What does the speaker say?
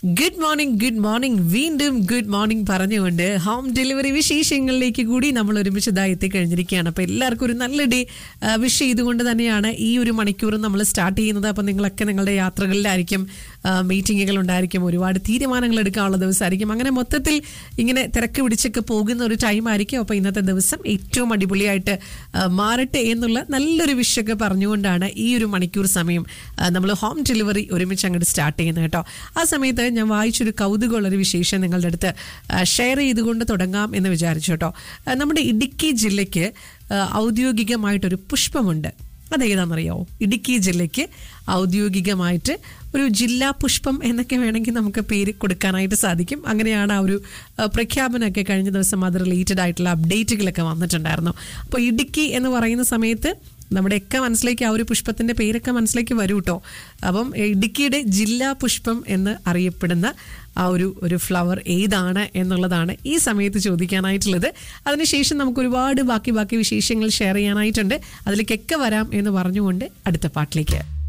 good morning good morning വീണ്ടും good morning പറഞ്ഞുകൊണ്ട് home delivery വിശേഷങ്ങളിലേക്ക് കൂടി നമ്മൾ ഒരുമിച്ച് ഇതായി എത്തിക്കഴിഞ്ഞിരിക്കുകയാണ് അപ്പോൾ എല്ലാവർക്കും ഒരു നല്ല ഡേ വിഷ് ചെയ്തുകൊണ്ട് തന്നെയാണ് ഈ ഒരു മണിക്കൂർ നമ്മൾ സ്റ്റാർട്ട് ചെയ്യുന്നത് അപ്പോൾ നിങ്ങളൊക്കെ നിങ്ങളുടെ യാത്രകളിലായിരിക്കും മീറ്റിങ്ങുകൾ ഉണ്ടായിരിക്കും ഒരുപാട് തീരുമാനങ്ങൾ എടുക്കാനുള്ള ദിവസമായിരിക്കും അങ്ങനെ മൊത്തത്തിൽ ഇങ്ങനെ തിരക്ക് പിടിച്ചൊക്കെ പോകുന്ന ഒരു ടൈം ആയിരിക്കും അപ്പോൾ ഇന്നത്തെ ദിവസം ഏറ്റവും അടിപൊളിയായിട്ട് ആ, മാറട്ടെ എന്നുള്ള നല്ലൊരു വിഷയൊക്കെ പറഞ്ഞുകൊണ്ടാണ് ഈ ഒരു മണിക്കൂർ സമയം നമ്മൾ ഹോം ഡെലിവറി ഒരുമിച്ച് അങ്ങോട്ട് സ്റ്റാർട്ട് ചെയ്യുന്നത് കേട്ടോ ആ സമയത്ത് ഞാൻ വായിച്ചൊരു കൗതുകമുള്ളൊരു വിശേഷം നിങ്ങളുടെ അടുത്ത് ഷെയർ ചെയ്തുകൊണ്ട് തുടങ്ങാം എന്ന് വിചാരിച്ചു കേട്ടോ ആ, നമ്മുടെ ഇടുക്കി ജില്ലയ്ക്ക് ആ, ഔദ്യോഗികമായിട്ടൊരു പുഷ്പമുണ്ട് അതേതാണെന്നറിയാവോ ഇടുക്കി ജില്ലയ്ക്ക് ഔദ്യോഗികമായിട്ട് ഒരു ജില്ലാ പുഷ്പം എന്നൊക്കെ വേണമെങ്കിൽ നമുക്ക് പേര് കൊടുക്കാനായിട്ട് സാധിക്കും അങ്ങനെയാണ് ആ ഒരു ആ, പ്രഖ്യാപനമൊക്കെ കഴിഞ്ഞ ദിവസം അത് റിലേറ്റഡ് ആയിട്ടുള്ള അപ്ഡേറ്റുകളൊക്കെ വന്നിട്ടുണ്ടായിരുന്നു അപ്പോൾ ഇടുക്കി എന്ന് പറയുന്ന സമയത്ത് നമ്മുടെയൊക്കെ മനസ്സിലേക്ക് ആ ഒരു പുഷ്പത്തിന്റെ പേരൊക്കെ മനസ്സിലേക്ക് വരും കേട്ടോ അപ്പം ഇടുക്കിയുടെ ജില്ലാ പുഷ്പം എന്ന് അറിയപ്പെടുന്ന ആ ഒരു ഒരു ഫ്ലവർ ഏതാണ് എന്നുള്ളതാണ് ഈ സമയത്ത് ചോദിക്കാനായിട്ടുള്ളത് അതിനുശേഷം നമുക്ക് ഒരുപാട് ബാക്കി ബാക്കി വിശേഷങ്ങൾ ഷെയർ ചെയ്യാനായിട്ടുണ്ട് അതിലേക്കൊക്കെ വരാം എന്ന് പറഞ്ഞുകൊണ്ട് അടുത്ത പാട്ടിലേക്ക്